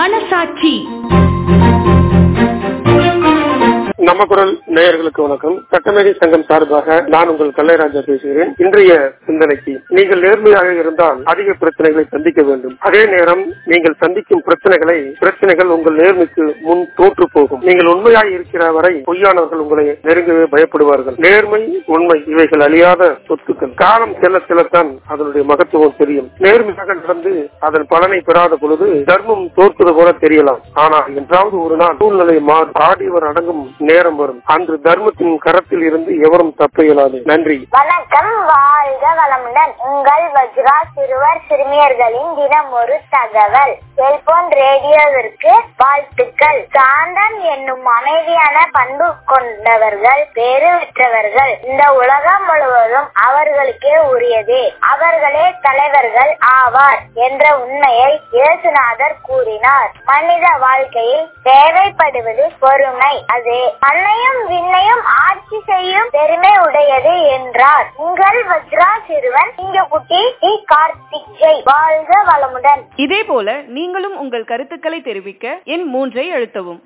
மனசாட்சி நம்ம குரல் நேயர்களுக்கு வணக்கம் சட்டமேதை சங்கம் சார்பாக நான் உங்கள் கல்லைராஜா பேசுகிறேன் இன்றைய சிந்தனைக்கு நீங்கள் நேர்மையாக இருந்தால் அதிக பிரச்சனைகளை சந்திக்க வேண்டும் அதே நேரம் நீங்கள் சந்திக்கும் பிரச்சனைகளை பிரச்சனைகள் உங்கள் நேர்மைக்கு முன் தோற்று போகும் நீங்கள் உண்மையாய் இருக்கிற வரை பொய்யானவர்கள் உங்களை நெருங்கவே பயப்படுவார்கள் நேர்மை உண்மை இவைகள் அழியாத சொத்துக்கள் காலம் செல்ல செல்லத்தான் அதனுடைய மகத்துவம் தெரியும் நேர்மையாக நடந்து அதன் பலனை பெறாத பொழுது தர்மம் தோற்பது போல தெரியலாம் ஆனால் என்றாவது ஒரு நாள் சூழ்நிலை மாறும் ஆடியவர் அடங்கும் நேரம் வரும் அன்று தர்மத்தின் கரத்தில் இருந்து எவரும் தப்ப இயலாது நன்றி வணக்கம் வாழ்க வளமுடன் உங்கள் வஜ்ரா சிறுவர் சிறுமியர்களின் தினம் ஒரு தகவல் செல்போன் ரேடியோவிற்கு வாழ்த்துக்கள் சாந்தன் என்னும் அமைதியான பண்பு கொண்டவர்கள் பேரு பெற்றவர்கள் இந்த உலகம் முழுவதும் அவர்களுக்கே உரியது அவர்களே தலைவர்கள் ஆவார் என்ற உண்மையை இயேசுநாதர் கூறினார் மனித வாழ்க்கையில் தேவைப்படுவது பொறுமை அது மண்ணையும் விண்ணையும் ஆட்சி செய்யும் பெருமை உடையது என்றார் உங்கள் வஜ்ரா சிறுவன் சிங்கக்குட்டி டி கார்த்திக் ஜெய் வாழ்க வளமுடன் இதே போல நீங்களும் உங்கள் கருத்துக்களை தெரிவிக்க எண் மூன்றை அழுத்தவும்